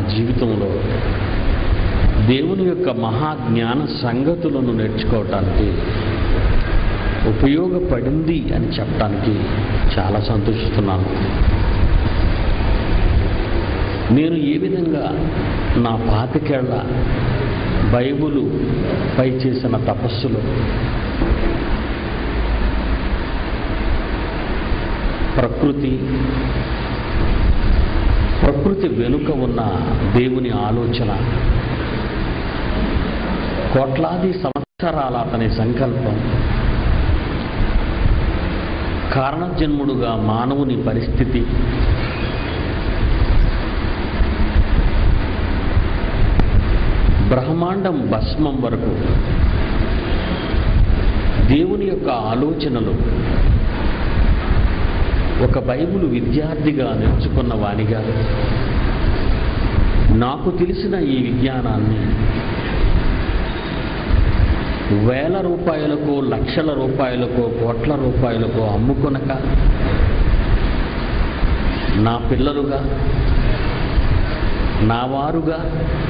జీవితంలో దేవుని యొక్క మహాజ్ఞాన సంగతులను నేర్చుకోవటానికి ఉపయోగపడింది అని చెప్పడానికి చాలా సంతోషిస్తున్నాను నేను ఏ విధంగా నా పాతికేళ్ల బైబులు పై చేసిన తపస్సులు ప్రకృతి ప్రకృతి వెనుక ఉన్న దేవుని ఆలోచన కోట్లాది సంవత్సరాల అతని సంకల్పం కారణజన్ముడుగా మానవుని పరిస్థితి బ్రహ్మాండం భస్మం వరకు దేవుని యొక్క ఆలోచనలు ఒక బైబిల్ విద్యార్థిగా నేర్చుకున్న వానిగా నాకు తెలిసిన ఈ విజ్ఞానాన్ని వేల రూపాయలకు లక్షల రూపాయలకు కోట్ల రూపాయలకు అమ్ముకొనక నా పిల్లలుగా నా వారుగా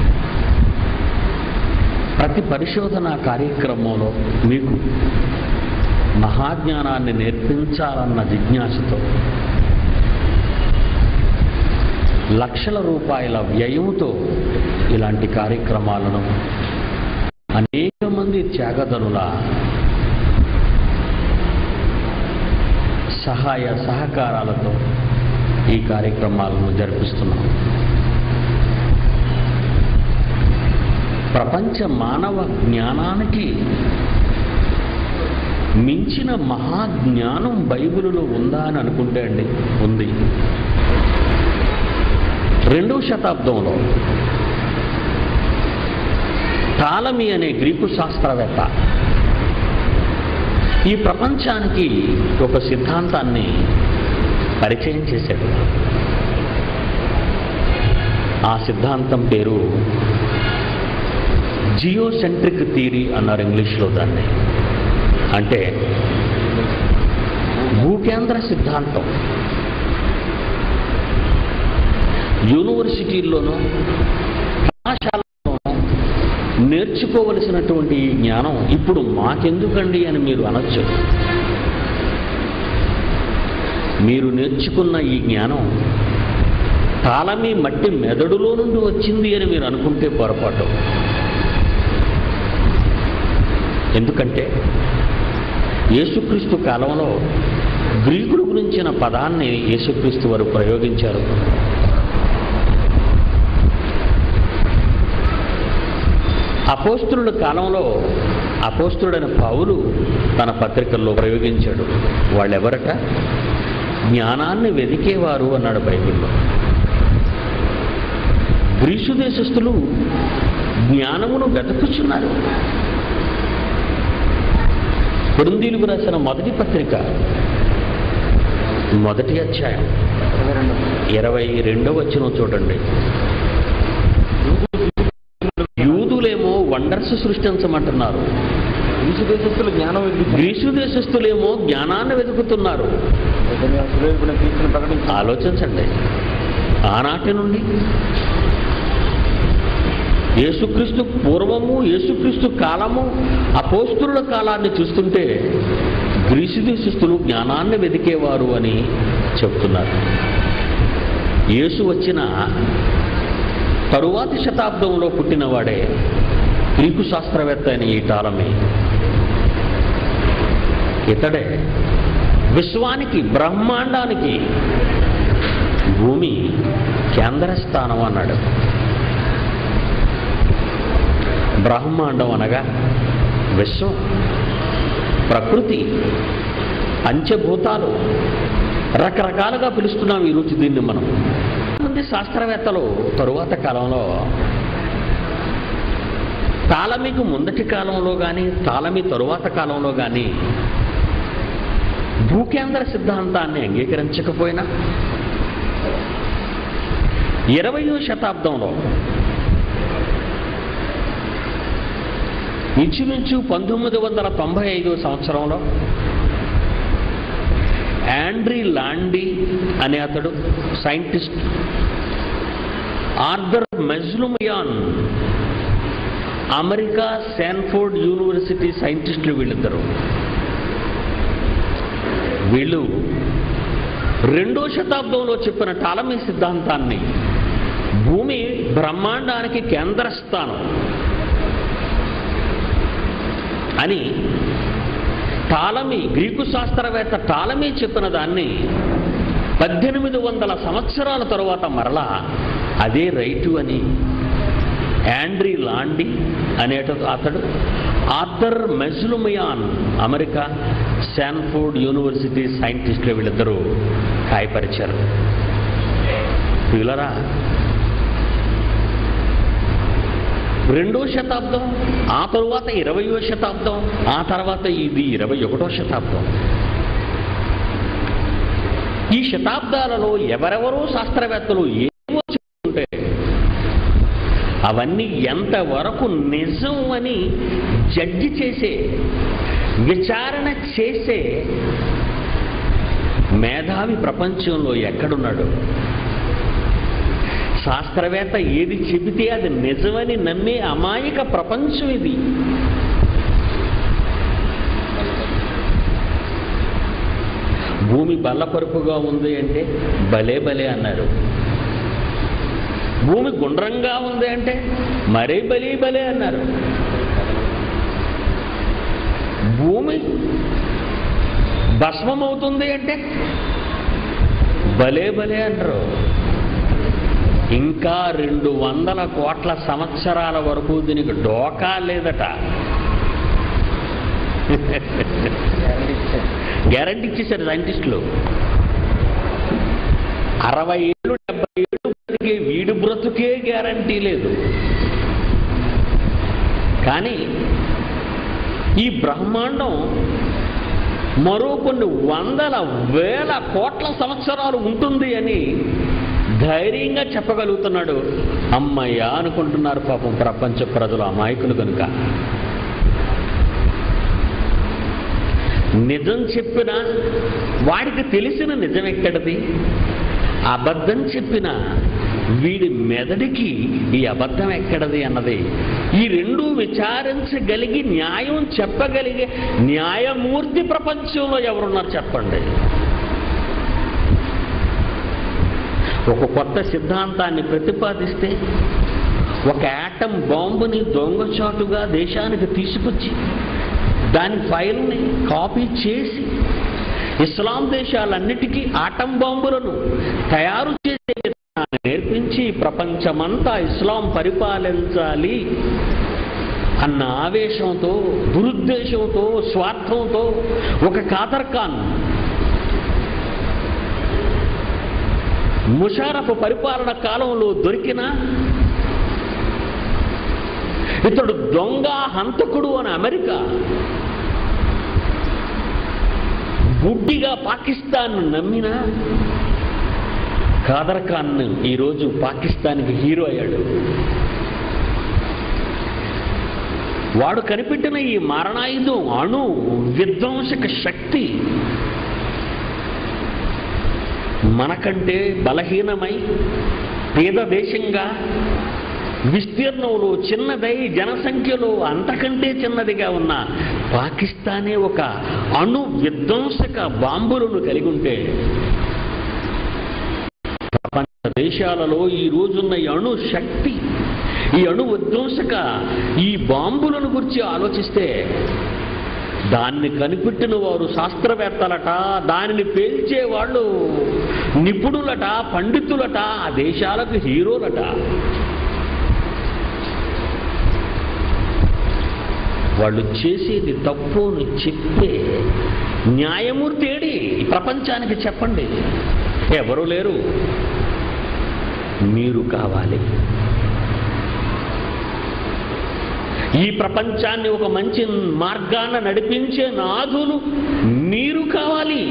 ప్రతి పరిశోధన కార్యక్రమంలో మీకు మహాజ్ఞానాన్ని నేర్పించాలన్న జిజ్ఞాసతో లక్షల రూపాయల వ్యయంతో ఇలాంటి కార్యక్రమాలను అనేక మంది త్యాగదనుల సహాయ సహకారాలతో ఈ కార్యక్రమాలను జరిపిస్తున్నాం ప్రపంచ మానవ జ్ఞానానికి మించిన మహాజ్ఞానం బైబిలులో ఉందా అని అనుకుంటే అండి ఉంది రెండవ శతాబ్దంలో టాలమీ అనే గ్రీకు శాస్త్రవేత్త ఈ ప్రపంచానికి ఒక సిద్ధాంతాన్ని పరిచయం చేశాడు ఆ సిద్ధాంతం పేరు జియోసెంట్రిక్ థియరీ అన్నారు ఇంగ్లీష్లో దాన్ని అంటే భూకేంద్ర సిద్ధాంతం యూనివర్సిటీల్లోనూ కళాశాలలోనూ నేర్చుకోవలసినటువంటి ఈ జ్ఞానం ఇప్పుడు మాకెందుకండి అని మీరు అనొచ్చు మీరు నేర్చుకున్న ఈ జ్ఞానం తాళమీ మట్టి మెదడులో నుండి వచ్చింది అని మీరు అనుకుంటే పొరపాటు ఎందుకంటే యేసుక్రీస్తు కాలంలో గ్రీకుల గురించిన పదాన్ని యేసుక్రీస్తు వారు ప్రయోగించారు అపోస్తుల కాలంలో అపోస్తుడైన పౌలు తన పత్రికల్లో ప్రయోగించాడు వాళ్ళెవరట జ్ఞానాన్ని వెదికేవారు అన్నాడు బైబిల్లో గ్రీసు దేశస్థులు జ్ఞానమును వెతకుచున్నారు కొరిందీలకు రాసిన మొదటి పత్రిక మొదటి అధ్యాయం ఇరవై రెండవ వచ్చిన చూడండి యూదులేమో వండర్స్ సృష్టించమంటున్నారు గ్రీసు దేశస్తులు జ్ఞానం వెలిగించారు. గ్రీసు దేశస్థులేమో జ్ఞానాన్ని వెతుకుతున్నారు అయితే మేము సురేషుని క్రీస్తుని ప్రకటించాం ఆలోచించండి ఆనాటి నుండి యేసుక్రీస్తు పూర్వము యేసుక్రీస్తు కాలము అపోస్తుల కాలాన్ని చూస్తుంటే గ్రీసు దేశస్థులు జ్ఞానాన్ని వెతికేవారు అని చెప్తున్నారు యేసు వచ్చిన తరువాతి శతాబ్దంలో పుట్టినవాడే గ్రీకు శాస్త్రవేత్త అయిన ఈ టాలమీ ఇతడే విశ్వానికి బ్రహ్మాండానికి భూమి కేంద్ర స్థానం అన్నాడు బ్రహ్మాండం అనగా విశ్వం ప్రకృతి పంచభూతాలు రకరకాలుగా పిలుస్తున్నాం ఈరోజు దీన్ని మనం మంది శాస్త్రవేత్తలు తరువాత కాలంలో తాళమికు ముందటి కాలంలో కానీ తాళమి తరువాత కాలంలో కానీ భూకేంద్ర సిద్ధాంతాన్ని అంగీకరించకపోయినా ఇరవయో శతాబ్దంలో ఇంచుమించు పంతొమ్మిది వందల తొంభై ఐదో సంవత్సరంలో యాండ్రీ లాండీ అనే అతడు scientist Arthur Mezhlumian America Stanford university సైంటిస్టులు వీళ్ళిద్దరు వీళ్ళు రెండో శతాబ్దంలో చెప్పిన టాలమీ సిద్ధాంతాన్ని భూమి బ్రహ్మాండానికి కేంద్ర స్థానం అని టాలమీ గ్రీకు శాస్త్రవేత్త టాలమీ చెప్పిన దాన్ని పద్దెనిమిది వందల సంవత్సరాల తరువాత మరలా అదే రైటు అని యాండ్రీ లాండి అనేట అతడు Arthur Mezhlumian America Stanford university సైంటిస్టులు వీళ్ళిద్దరూ ఖాయపరిచారు పిల్లరా రెండో శతాబ్దం ఆ తరువాత ఇరవయో శతాబ్దం ఆ తర్వాత ఇది ఇరవై ఒకటో శతాబ్దం ఈ శతాబ్దాలలో ఎవరెవరో శాస్త్రవేత్తలు ఏమో చెప్పుకుంటే అవన్నీ ఎంతవరకు నిజం అని జడ్జి చేసే విచారణ చేసే మేధావి ప్రపంచంలో ఎక్కడున్నాడు శాస్త్రవేత్త ఏది చెబితే అది నిజమని నమ్మే అమాయక ప్రపంచం ఇది భూమి బల్లపరుపుగా ఉంది అంటే భలే భలే అన్నారు భూమి గుండ్రంగా ఉంది అంటే మరీ బలి బలే అన్నారు భూమి భస్మమవుతుంది అంటే భలే భలే అంటారు ఇంకా రెండు వందల కోట్ల సంవత్సరాల వరకు దీనికి డోకా లేదట గ్యారంటీ ఇచ్చేశారు సైంటిస్టులు అరవై ఏళ్ళు డెబ్బై ఏళ్ళు బ్రతికే వీడి బ్రతుకే గ్యారంటీ లేదు కానీ ఈ బ్రహ్మాండం మరో కొన్ని వందల వేల కోట్ల సంవత్సరాలు ఉంటుంది అని ధైర్యంగా చెప్పగలుగుతున్నాడు అమ్మయ్య అనుకుంటున్నారు పాపం ప్రపంచ ప్రజలు అమాయకులు కనుక నిజం చెప్పినా వాడికి తెలిసిన నిజం ఎక్కడది అబద్ధం చెప్పిన వీడి మెదడికి ఈ అబద్ధం ఎక్కడది అన్నది ఈ రెండు విచారించగలిగి న్యాయం చెప్పగలిగే న్యాయమూర్తి ప్రపంచంలో ఎవరున్నారు చెప్పండి ఒక కొత్త సిద్ధాంతాన్ని ప్రతిపాదిస్తే ఒక యాటం బాంబుని దొంగచాటుగా దేశానికి తీసుకొచ్చి దాని ఫైల్ని కాపీ చేసి ఇస్లాం దేశాలన్నిటికీ ఆటం బాంబులను తయారు చేసే విధానాన్ని నేర్పించి ప్రపంచమంతా ఇస్లాం పరిపాలించాలి అన్న ఆవేశంతో దురుద్దేశంతో స్వార్థంతో ఒక ఖాదర్ ఖాన్ ముషారఫ్ పరిపాలన కాలంలో దొరికిన ఇతడు దొంగ హంతకుడు అని అమెరికా గుడ్డిగా పాకిస్తాన్ నమ్మిన ఖాదర్ ఖాన్ ఈరోజు పాకిస్తాన్కి హీరో అయ్యాడు వాడు కనిపెట్టిన ఈ మారణాయుధం అణు విధ్వంసక శక్తి మనకంటే బలహీనమై పేద దేశంగా విస్తీర్ణంలో చిన్నదై జనసంఖ్యలో అంతకంటే చిన్నదిగా ఉన్న పాకిస్తానే ఒక అణు విధ్వంసక బాంబులను కలిగి ఉంటే ప్రపంచ దేశాలలో ఈ రోజున్న ఈ అణు శక్తి ఈ అణు విధ్వంసక ఈ బాంబులను గురించి ఆలోచిస్తే దాన్ని కనిపెట్టిన వారు శాస్త్రవేత్తలట దానిని పేల్చే వాళ్ళు నిపుణులట పండితులట ఆ దేశాలకు హీరోలట వాళ్ళు చేసేది తప్పు అని చెప్పే న్యాయమూర్తి ఏడి ఈ ప్రపంచానికి చెప్పండి ఎవరు లేరు మీరు కావాలి ఈ ప్రపంచాన్ని ఒక మంచి మార్గాన నడిపించే నాథులు మీరు కావాలి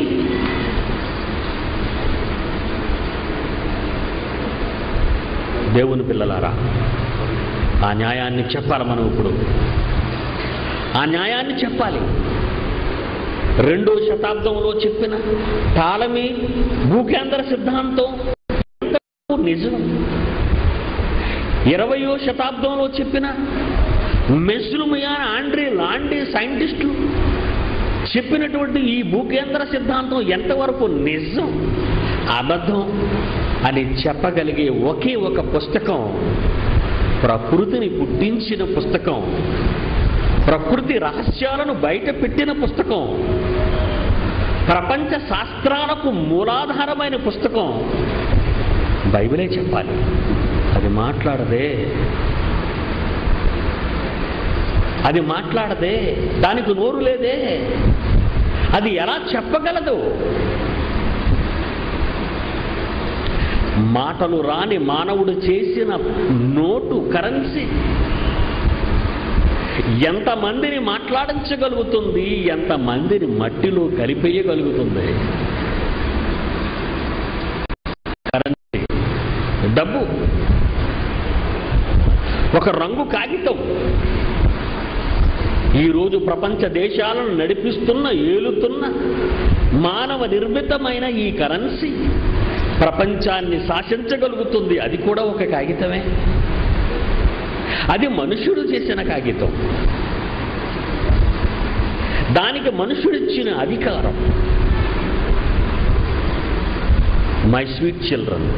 దేవుని పిల్లలారా ఆ న్యాయాన్ని చెప్పాలి మనం ఇప్పుడు ఆ న్యాయాన్ని చెప్పాలి రెండో శతాబ్దంలో చెప్పిన టాలమీ భూకేంద్ర సిద్ధాంతం ఎంతవరకు నిజం ఇరవయో శతాబ్దంలో చెప్పిన మెస్లుమియాన్ ఆండ్రీ లాండి సైంటిస్టులు చెప్పినటువంటి ఈ భూకేంద్ర సిద్ధాంతం ఎంతవరకు నిజం అబద్ధం అని చెప్పగలిగే ఒకే ఒక పుస్తకం ప్రకృతిని పుట్టించిన పుస్తకం ప్రకృతి రహస్యాలను బయట పెట్టిన పుస్తకం ప్రపంచ శాస్త్రాలకు మూలాధారమైన పుస్తకం బైబిలే చెప్పాలి అది మాట్లాడదే అది మాట్లాడదే దానికి నోరు లేదే అది ఎలా చెప్పగలదు మాటలు రాని మానవుడు చేసిన నోటు కరెన్సీ ఎంతమందిని మాట్లాడించగలుగుతుంది ఎంతమందిని మట్టిలో కలిపేయగలుగుతుంది కరెన్సీ డబ్బు ఒక రంగు కాగితం ఈరోజు ప్రపంచ దేశాలను నడిపిస్తున్న ఏలుతున్న మానవ నిర్మితమైన ఈ కరెన్సీ ప్రపంచాన్ని శాసించగలుగుతుంది అది కూడా ఒక కాగితమే అది మనుషుడు చేసిన కాగితం దానికి మనుషుడిచ్చిన అధికారం మై స్వీట్ చిల్డ్రన్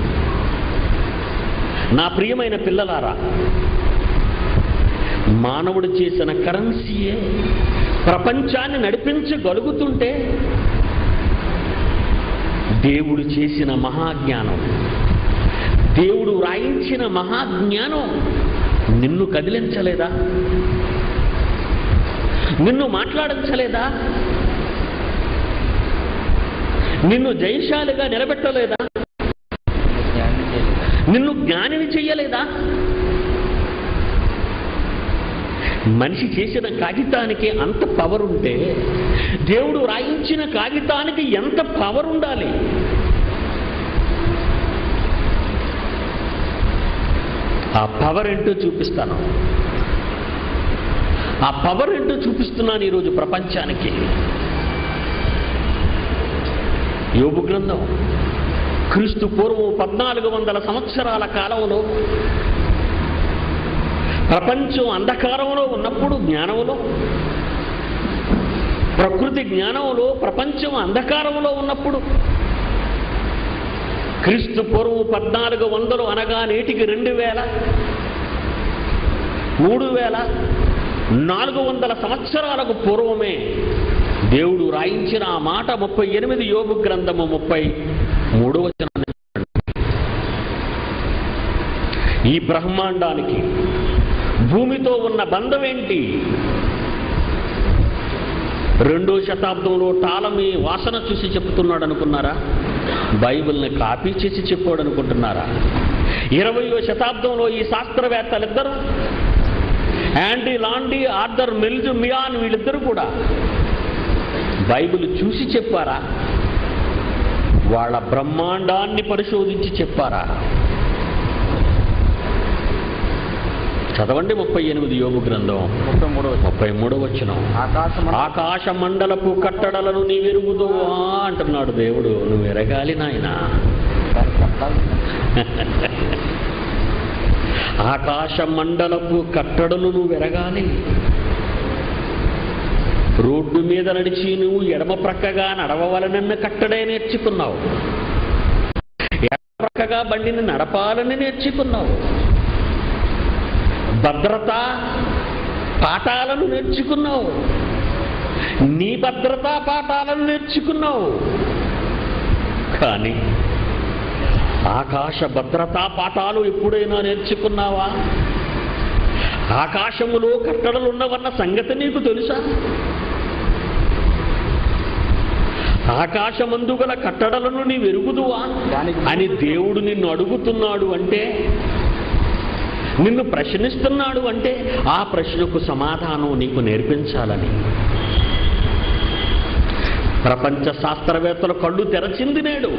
నా ప్రియమైన పిల్లలారా మానవుడు చేసిన కరెన్సీయే ప్రపంచాన్ని నడిపించగలుగుతుంటే దేవుడు చేసిన మహాజ్ఞానం దేవుడు రాయించిన మహాజ్ఞానం నిన్ను కదిలించలేదా నిన్ను మాట్లాడించలేదా నిన్ను జయశాలిగా నిలబెట్టలేదా జ్ఞానం చేయలేదు నిన్ను జ్ఞానిని చెయ్యలేదా మనిషి చేసిన కాగితానికి అంత పవర్ ఉంటే దేవుడు రాయించిన కాగితానికి ఎంత పవర్ ఉండాలి ఆ పవర్ ఏంటో చూపిస్తాను ఆ పవర్ ఏంటో చూపిస్తున్నాను ఈరోజు ప్రపంచానికి యోగు గ్రంథం క్రీస్తు పూర్వం పద్నాలుగు వందల సంవత్సరాల కాలంలో ప్రపంచం అంధకారంలో ఉన్నప్పుడు జ్ఞానంలో ప్రకృతి జ్ఞానంలో ప్రపంచం అంధకారంలో ఉన్నప్పుడు క్రీస్తు పూర్వం పద్నాలుగు వందలు అనగా నేటికి రెండు వేల మూడు వేల నాలుగు వందల సంవత్సరాలకు పూర్వమే దేవుడు రాయించిన ఆ మాట ముప్పై ఎనిమిది యోగు గ్రంథము ముప్పై మూడు వచనాన్ని ఈ బ్రహ్మాండానికి భూమితో ఉన్న బంధం ఏంటి రెండో శతాబ్దంలో టాలమీ వాసన చూసి చెప్తున్నాడు అనుకున్నారా బైబిల్ని కాపీ చేసి చెప్పాడు అనుకుంటున్నారా ఇరవయో శతాబ్దంలో ఈ శాస్త్రవేత్తలిద్దరూ యాండీ లాండీ ఆర్థర్ మిల్జ్ మియాన్ వీళ్ళిద్దరూ కూడా బైబిల్ చూసి చెప్పారా వాళ్ళ బ్రహ్మాండాన్ని పరిశోధించి చెప్పారా చదవండి ముప్పై ఎనిమిది యోగు గ్రంథం ముప్పై మూడవ ముప్పై మూడో వచ్చిన ఆకాశం ఆకాశ మండలపు కట్టడలను నీ వెరుగుదువా అంటున్నాడు దేవుడు నువ్వు ఎరగాలి నాయనా దాని కట్టాలి ఆకాశ మండలపు కట్టడలు నువ్వు ఎరగాలి రోడ్డు మీద నడిచి నువ్వు ఎడమ ప్రక్కగా నడవవలనన్న కట్టడే నేర్చుకున్నావు ఎడమ ప్రక్కగా బండిని నడపాలని నేర్చుకున్నావు భద్రత పాఠాలను నేర్చుకున్నావు నీ భద్రతా పాఠాలను నేర్చుకున్నావు కానీ ఆకాశ భద్రతా పాఠాలు ఎప్పుడైనా నేర్చుకున్నావా ఆకాశములో కట్టడలు ఉన్నవన్న సంగతి నీకు తెలుసా ఆకాశమందు గల కట్టడలను నీ వెరుగుదువా దానికి అని దేవుడు నిన్ను అడుగుతున్నాడు అంటే నిన్ను ప్రశ్నిస్తున్నాడు అంటే ఆ ప్రశ్నకు సమాధానం నీకు నేర్పించాలని ప్రపంచ శాస్త్రవేత్తల కళ్ళు తెరచింది నేడు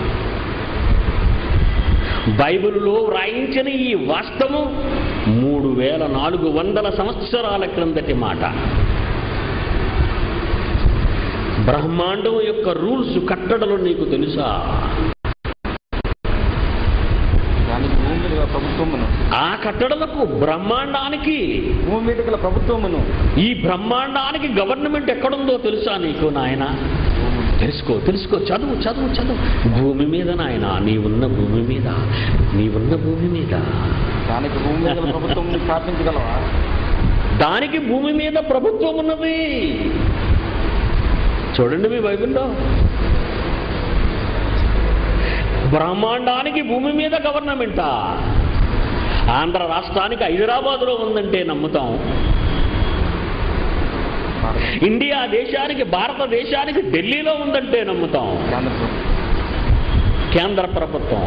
బైబిల్లో వ్రాయించిన ఈ వాస్తవం మూడు వేల నాలుగు వందల సంవత్సరాల క్రిందటి మాట బ్రహ్మాండం యొక్క రూల్స్ కట్టడలు నీకు తెలుసా దానికి భూమి మీద ప్రభుత్వమును కట్టడలకు బ్రహ్మాండానికి భూమి మీద గల ప్రభుత్వమును ఈ బ్రహ్మాండానికి గవర్నమెంట్ ఎక్కడుందో తెలుసా నీకు నాయన తెలుసుకో తెలుసుకో చదువు చదువు చదువు భూమి మీద నాయన నీవున్న భూమి మీద నీవున్న భూమి మీద దానికి భూమి మీద గల ప్రభుత్వమును స్థాపించగలవా దానికి భూమి మీద ప్రభుత్వం ఉన్నది చూడండి మీ బైబిల్లో బ్రహ్మాండానికి భూమి మీద గవర్నమెంటా ఆంధ్ర రాష్ట్రానికి హైదరాబాద్లో ఉందంటే నమ్ముతాం ఇండియా దేశానికి భారతదేశానికి ఢిల్లీలో ఉందంటే నమ్ముతాం కేంద్ర ప్రభుత్వం కేంద్ర ప్రభుత్వం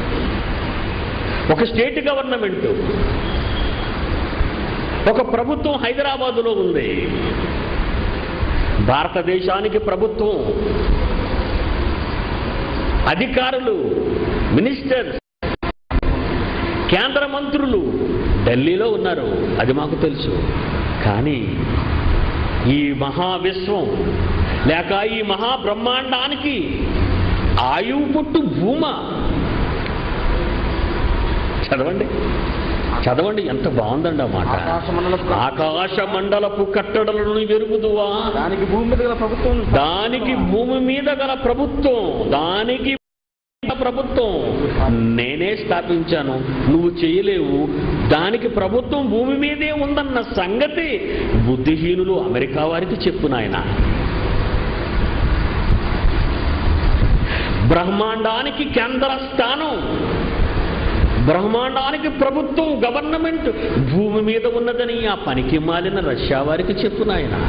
ఒక స్టేట్ గవర్నమెంట్ ఒక ప్రభుత్వం హైదరాబాదులో ఉంది భారతదేశానికి ప్రభుత్వం అధికారులు మినిస్టర్స్ కేంద్ర మంత్రులు ఢిల్లీలో ఉన్నారు అది మాకు తెలుసు కానీ ఈ మహావిశ్వం లేక ఈ మహాబ్రహ్మాండానికి ఆయువు పుట్టు భూమ చదవండి చదవండి ఎంత బాగుందండి ఆ మాట ఆకాశ మండలపు ఆకాశ మండలపు కట్టడలను ఎరుగుదువా దానికి భూమి మీద గల ప్రభుత్వం దానికి భూమి మీద గల ప్రభుత్వం దానికి ప్రభుత్వం నేనే స్థాపించాను నువ్వు చేయలేవు దానికి ప్రభుత్వం భూమి మీదే ఉందన్న సంగతి బుద్ధిహీనులు అమెరికా వారికి చెప్పు నాయన బ్రహ్మాండానికి కేంద్ర స్థానం బ్రహ్మాండానికి ప్రభుత్వం గవర్నమెంట్ భూమి మీద ఉన్నదని ఆ పనికి మాలిన రష్యా వారికి చెప్పు నాయన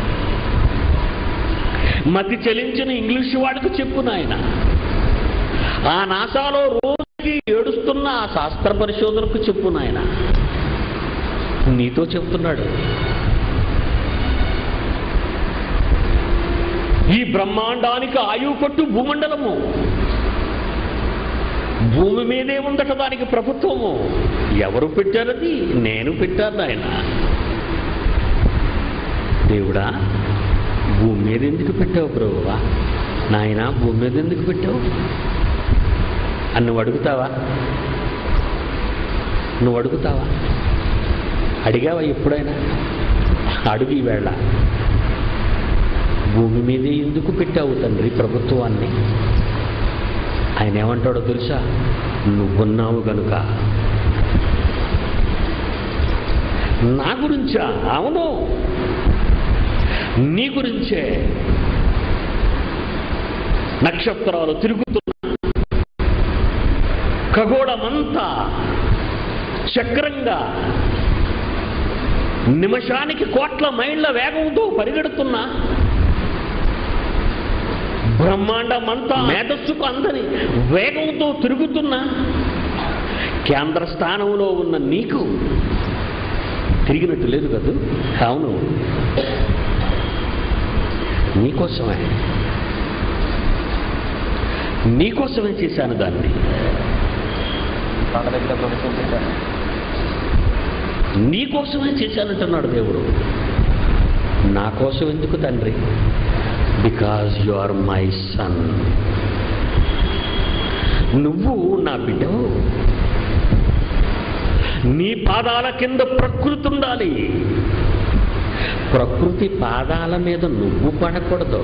మతి చెలించిన ఇంగ్లీష్ వాడికి చెప్పు నాయన ఆ నాసాలో రోజుకి ఏడుస్తున్న ఆ శాస్త్ర పరిశోధనకు చెప్పు నాయన నీతో చెప్తున్నాడు ఈ బ్రహ్మాండానికి ఆయువు పట్టు భూమండలము భూమి మీదే ఉందట దానికి ప్రభుత్వము ఎవరు పెట్టారది నేను పెట్టాను ఆయన దేవుడా భూమి మీద ఎందుకు పెట్టావు ప్రభువా నాయన భూమి మీద ఎందుకు పెట్టావు అని నువ్వు అడుగుతావా నువ్వు అడుగుతావా అడిగావా ఎప్పుడైనా అడుగు ఈవేళ భూమి మీదే ఎందుకు పెట్టావు తండ్రి ప్రభుత్వాన్ని ఆయన ఏమంటాడో తెలుసా నువ్వున్నావు గనుక నా గురించా అవును నీ గురించే నక్షత్రాలు తిరుగుతున్నా ఖగోళమంతా చక్రంగా నిమిషానికి కోట్ల మైళ్ళ వేగంతో పరిగెడుతున్నా బ్రహ్మాండమంతా మేధస్సుకు అందని వేగంతో తిరుగుతున్నా కేంద్ర స్థానంలో ఉన్న నీకు తిరిగినట్టు లేదు కదూ అవును నీకోసమే నీకోసమే చేశాను దాన్ని వాళ్ళ దగ్గర ప్రభుత్వం పెట్టాను నీకోసమే చేశానంటున్నాడు దేవుడు నా కోసం ఎందుకు తండ్రి because you are my son నువ్వు నా బిడ్డవు నీ పాదాల కింద ప్రకృతి ఉండాలి ప్రకృతి పాదాల మీద నువ్వు పడకూడదు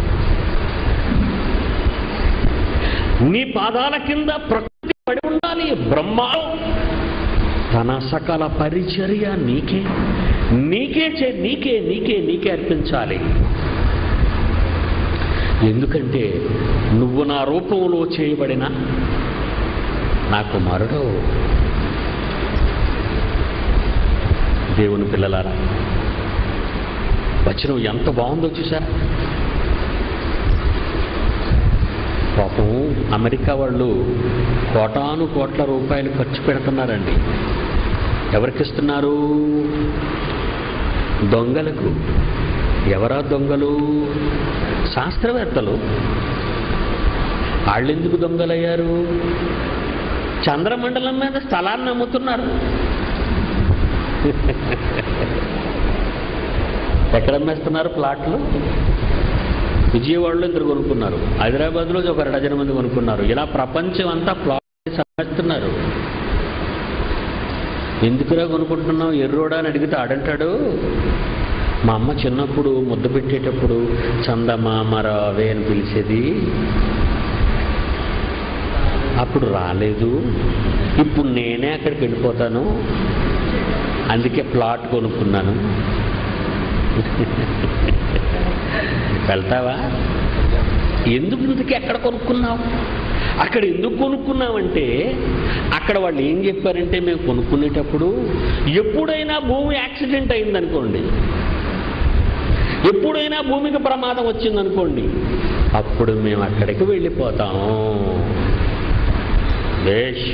నీ పాదాల కింద ప్రకృతి పడి ఉండాలి బ్రహ్మ తన సకల పరిచర్య నీకే నీకే చే నీకే నీకే నీకే అర్పించాలి ఎందుకంటే నువ్వు నా రూపంలో చేయబడిన నా కుమారుడు దేవుని పిల్లలారా వచనం ఎంత బాగుందో చూసారా పాపం అమెరికా వాళ్ళు కోటాను కోట్ల రూపాయలు ఖర్చు పెడుతున్నారండి ఎవరికి ఇస్తున్నారు దొంగలకు ఎవరా దొంగలు శాస్త్రవేత్తలు వాళ్ళెందుకు దొంగలయ్యారు చంద్రమండలం మీద స్థలాన్ని అమ్ముతున్నారు ఎక్కడ అమ్మేస్తున్నారు ప్లాట్లు విజయవాడలో ఇద్దరు కొనుక్కున్నారు హైదరాబాద్లో ఒక డజన్ మంది కొనుక్కున్నారు ఇలా ప్రపంచం అంతా ప్లాట్ అమ్మేస్తున్నారు ఎందుకురా కొనుక్కుంటున్నావు ఎర్రోడా అని అడిగితే ఆడంటాడు మా అమ్మ చిన్నప్పుడు ముద్ద పెట్టేటప్పుడు చందమామ రావే అని పిలిచేది అప్పుడు రాలేదు ఇప్పుడు నేనే అక్కడికి వెళ్ళిపోతాను అందుకే ప్లాట్ కొనుక్కున్నాను వెళ్తావా ఎందుకు ఇందుకు ఎక్కడ కొనుక్కున్నావు అక్కడ ఎందుకు కొనుక్కున్నామంటే అక్కడ వాళ్ళు ఏం చెప్పారంటే మేము కొనుక్కునేటప్పుడు ఎప్పుడైనా భూమి యాక్సిడెంట్ అయిందనుకోండి ఎప్పుడైనా భూమికి ప్రమాదం వచ్చిందనుకోండి అప్పుడు మేము అక్కడికి వెళ్ళిపోతాం బేష్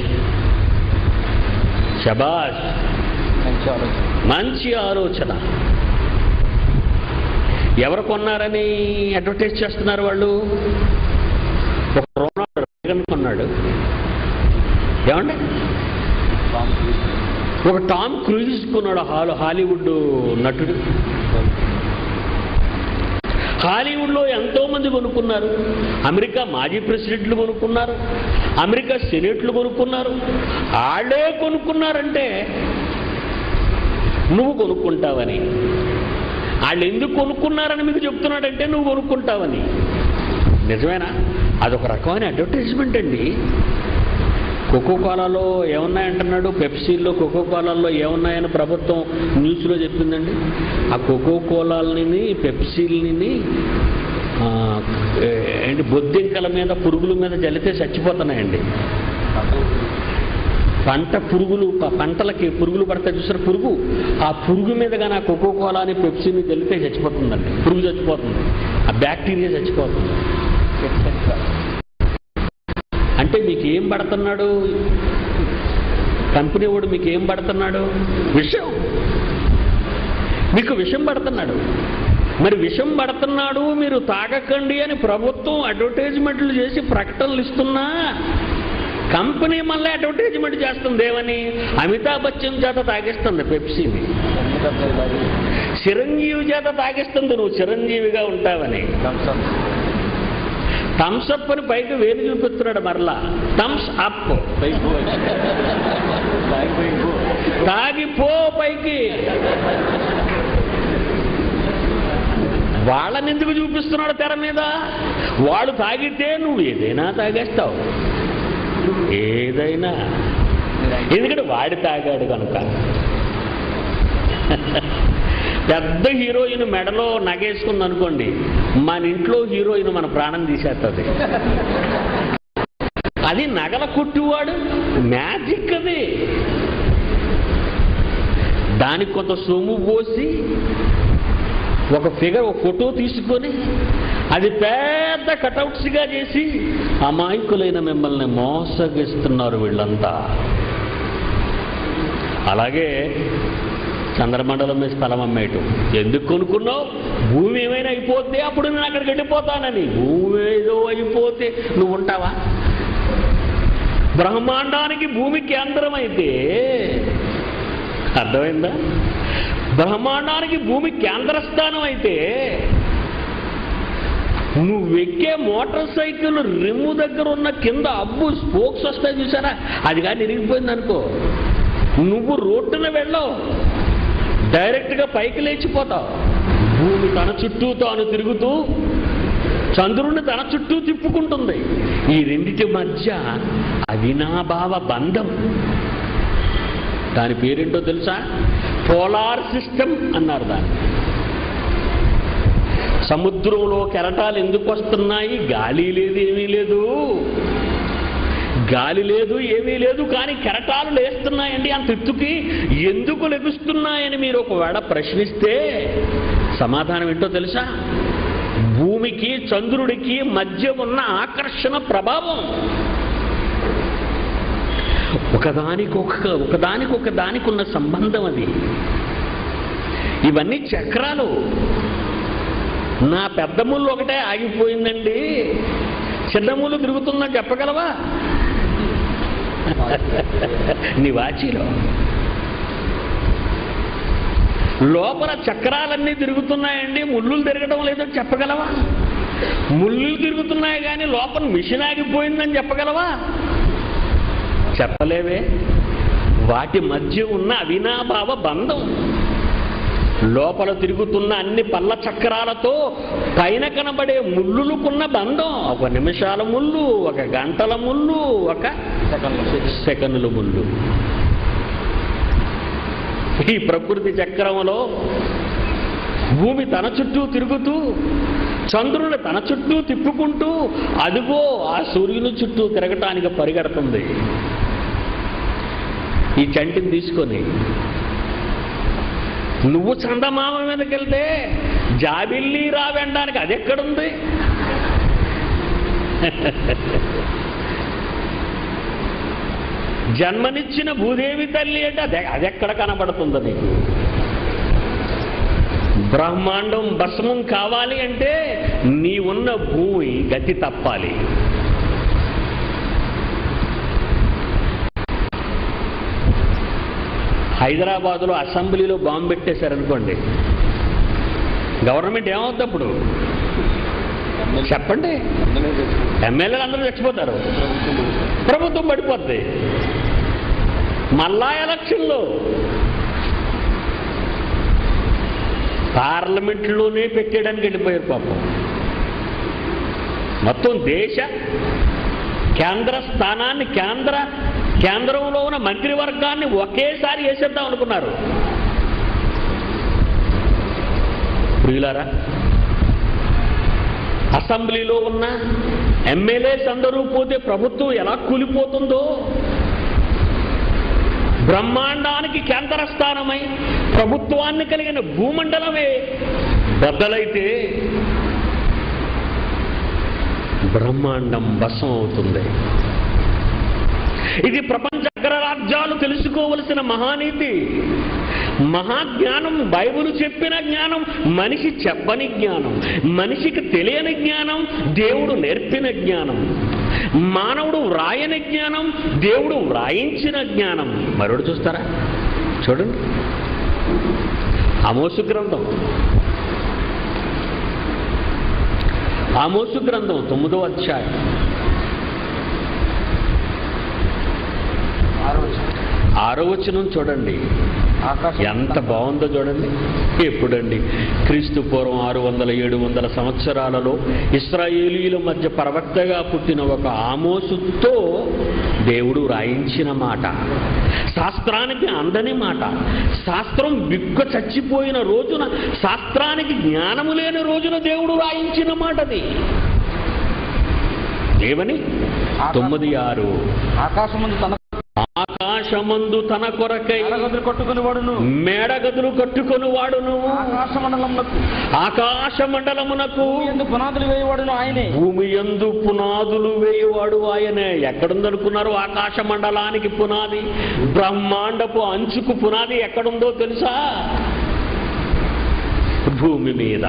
శబాష్ మంచి ఆలోచన మంచి ఆలోచన ఎవరు కొన్నారని అడ్వర్టైజ్ చేస్తున్నారు వాళ్ళు ఒక రోనాల్డ్ రేగన్ కొన్నాడు ఏమండి టామ్ క్రూజ్. ఒక టామ్ క్రూజ్ కొన్నాడు హాల్ హాలీవుడ్ నటుడు హాలీవుడ్లో ఎంతో మంది కొనుక్కున్నారు అమెరికా మాజీ ప్రెసిడెంట్లు కొనుక్కున్నారు అమెరికా సెనేట్లు కొనుక్కున్నారు వాళ్ళే కొనుక్కున్నారంటే నువ్వు కొనుక్కుంటావని వాళ్ళు ఎందుకు కొనుక్కున్నారని మీకు చెప్తున్నాడంటే నువ్వు కొనుక్కుంటావని నిజమేనా అదొక రకమైన అడ్వర్టైజ్మెంట్ అండి కోకో కోలాలో ఏమున్నాయంటున్నాడు పెప్సీల్లో కోకో కోలాల్లో ఏమున్నాయని ప్రభుత్వం న్యూస్లో చెప్పిందండి ఆ కోకో కోలాలని పెప్సీలని ఆ, ఏంటి బొద్దింకల మీద పురుగుల మీద జల్లితే చచ్చిపోతున్నాయండి పంట పురుగులు ప- పంటలకి పురుగులు పడతాయి చూసారు పురుగు ఆ పురుగు మీద కానీ ఆ కోకో కోలా అని పెప్సీని జల్లితే చచ్చిపోతుందండి పురుగు చచ్చిపోతుంది ఆ బ్యాక్టీరియా చచ్చిపోతుంది ఎక్సెట్రా. అంటే మీకు ఏం పడుతున్నాడు కంపెనీ వాడు మీకు ఏం పడుతున్నాడు విషం మీకు విషం పడుతున్నాడు మరి విషం పడుతున్నాడు మీరు తాగకండి అని ప్రభుత్వం అడ్వర్టైజ్మెంట్లు చేసి ప్రకటనలు ఇస్తున్నా కంపెనీ మళ్ళీ అడ్వర్టైజ్మెంట్ చేస్తుంది ఏమని అమితాబ్ బచ్చన్ చేత తాగిస్తుంది పెప్సీని ఎనిమిది అబ్బాయి లాగి చిరంజీవి చేత తాగిస్తుంది నువ్వు చిరంజీవిగా ఉంటావని థమ్స్ అప్. థమ్స్ అప్ అని పైకి వేలు చూపిస్తున్నాడు మరలా థమ్స్ అప్ పైకి పో. పైకి పైకి పో. తాగిపో పైకి వాళ్ళని ఎందుకు చూపిస్తున్నాడు తెర మీద వాడు తాగితే నువ్వు ఏదైనా తాగేస్తావు ఏదైనా ఎందుకంటే వాడి తాగాడు కనుక పెద్ద హీరోయిన్ మెడలో నగేసుకుంది అనుకోండి మన ఇంట్లో హీరోయిన్ మన ప్రాణం తీసేస్తుంది అది నగల కొట్టువాడు మ్యాజిక్ అది దానికి కొంత సొమ్ము పోసి ఒక ఫిగర్ ఒక ఫోటో తీసుకొని అది పెద్ద కటౌట్స్గా చేసి అమాయకులైన మిమ్మల్ని మోసగిస్తున్నారు వీళ్ళంతా అలాగే చంద్రమండలం మీద స్థలం అమ్మేయటం ఎందుకు కొనుక్కున్నావు భూమి ఏమైనా అయిపోతే అప్పుడు నేను అక్కడికి వెళ్ళిపోతానని భూమి ఏదో అయిపోతే నువ్వు ఉంటావా బ్రహ్మాండానికి భూమి కేంద్రం అయితే అర్థమైందా బ్రహ్మాండానికి భూమి కేంద్రస్థానం అయితే నువ్వు ఎక్కే మోటార్ సైకిల్ రిమ్ము దగ్గర ఉన్న కింద అబ్బు స్పోక్స్ వస్తాయి చూసారా అది కానీ ఇరిగిపోయింది అనుకో నువ్వు రోడ్డున వెళ్ళవు డైరెక్ట్గా పైకి లేచిపోతావు భూమి తన చుట్టూ తాను తిరుగుతూ చంద్రుడిని తన చుట్టూ తిప్పుకుంటుంది ఈ రెండిటి మధ్య అవినాభావ బంధం దాని పేరేంటో తెలుసా పోలార్ సిస్టమ్ అన్నారు దాన్ని సముద్రంలో కెరటాలు ఎందుకు వస్తున్నాయి గాలి లేదు ఏమీ లేదు గాలి లేదు ఏమీ లేదు కానీ కెరటాలు లేస్తున్నాయండి అంత ఎత్తుకి ఎందుకు లెగుస్తున్నాయని మీరు ఒకవేళ ప్రశ్నిస్తే సమాధానం ఏంటో తెలుసా భూమికి చంద్రుడికి మధ్య ఉన్న ఆకర్షణ ప్రభావం ఒకదానికొక ఒకదానికొక దానికి ఉన్న సంబంధం అది ఇవన్నీ చక్రాలు నా పెద్ద ముళ్ళు ఒకటే ఆగిపోయిందండి చిన్న ముళ్ళు తిరుగుతుందని చెప్పగలవా నీ వాచీలో లోపల చక్రాలన్నీ తిరుగుతున్నాయండి ముళ్ళు తిరగడం లేదో చెప్పగలవా ముళ్ళు తిరుగుతున్నాయి కానీ లోపల మిషన్ ఆగిపోయిందని చెప్పగలవా చెప్పలేవే వాటి మధ్య ఉన్న అవినాభావ బంధం లోపల తిరుగుతున్న అన్ని పళ్ళ చక్రాలతో పైన కనబడే ముళ్ళులకున్న బంధం ఒక నిమిషాల ముళ్ళు ఒక గంటల ముళ్ళు ఒక సెకన్ల ముళ్ళు ఈ ప్రకృతి చక్రంలో భూమి తన చుట్టూ తిరుగుతూ చంద్రుని తన చుట్టూ తిప్పుకుంటూ అదిగో ఆ సూర్యుని చుట్టూ తిరగటానికి పరిగెడుతుంది ఈ చంటిని తీసుకొని నువ్వు చందమామ మీదకి వెళ్తే జాబిల్లి రావెనడానికి అది ఎక్కడుంది జన్మనిచ్చిన భూదేవి తల్లి అంటే అదే అది ఎక్కడ కనబడుతుందో నీకు బ్రహ్మాండం భస్మం కావాలి అంటే నీ ఉన్న భూమి గతి తప్పాలి హైదరాబాదులో అసెంబ్లీలో బాంబు పెట్టేశారనుకోండి గవర్నమెంట్ ఏమవుతుంది అప్పుడు చెప్పండి ఎమ్మెల్యేలు అందరూ చచ్చిపోతారు ప్రభుత్వం పడిపోద్ది మళ్ళా ఎలక్షన్లో పార్లమెంట్లోనే పెట్టేయడానికి వెళ్ళిపోయారు పాపం మొత్తం దేశ కేంద్ర స్థానాన్ని కేంద్ర కేంద్రంలో ఉన్న మంత్రివర్గాన్ని ఒకేసారి వేసేద్దాం అనుకున్నారు ప్రియులారా అసెంబ్లీలో ఉన్న ఎమ్మెల్యేస్ అందరూ పోతే ప్రభుత్వం ఎలా కూలిపోతుందో బ్రహ్మాండానికి కేంద్ర స్థానమై ప్రభుత్వాన్ని కలిగిన భూమండలమే బద్దలైతే బ్రహ్మాండం భస్మం అవుతుంది ఇది ప్రపంచ అగ్రరాజ్యాలు తెలుసుకోవలసిన మహానీతి మహాజ్ఞానం బైబుల్ చెప్పిన జ్ఞానం మనిషి చెప్పని జ్ఞానం మనిషికి తెలియని జ్ఞానం దేవుడు నేర్పిన జ్ఞానం మానవుడు వ్రాయని జ్ఞానం దేవుడు వ్రాయించిన జ్ఞానం మరొకటి చూస్తారా చూడండి అమోసు గ్రంథం ఆమోసు గ్రంథం తొమ్మిదో అధ్యాయం ఆరో వచనం చూడండి ఎంత బాగుందో చూడండి ఎప్పుడండి క్రీస్తు పూర్వం ఆరు వందల ఏడు వందల సంవత్సరాలలో ఇస్రాయేలీల మధ్య ప్రవక్తగా పుట్టిన ఒక ఆమోసుతో దేవుడు రాయించిన మాట శాస్త్రానికి అందని మాట శాస్త్రం బిక్క చచ్చిపోయిన రోజున శాస్త్రానికి జ్ఞానము లేని రోజున దేవుడు రాయించిన మాటది ఏమని తొమ్మిది ఆరు ఆకాశమందు తన ఆకాశమందు తన కొరకై గదులు కొట్టుకుని వాడును మేడగదులు కట్టుకొని వాడును ఆకాశ మండలములకు ఆకాశ మండలమునకు ఎందు పునాదులు వేయవాడును ఆయనే భూమి యందు పునాదులు వేయవాడు ఆయనే ఎక్కడుందనుకున్నారు ఆకాశ మండలానికి పునాది బ్రహ్మాండపు అంచుకు పునాది ఎక్కడుందో తెలుసా భూమి మీద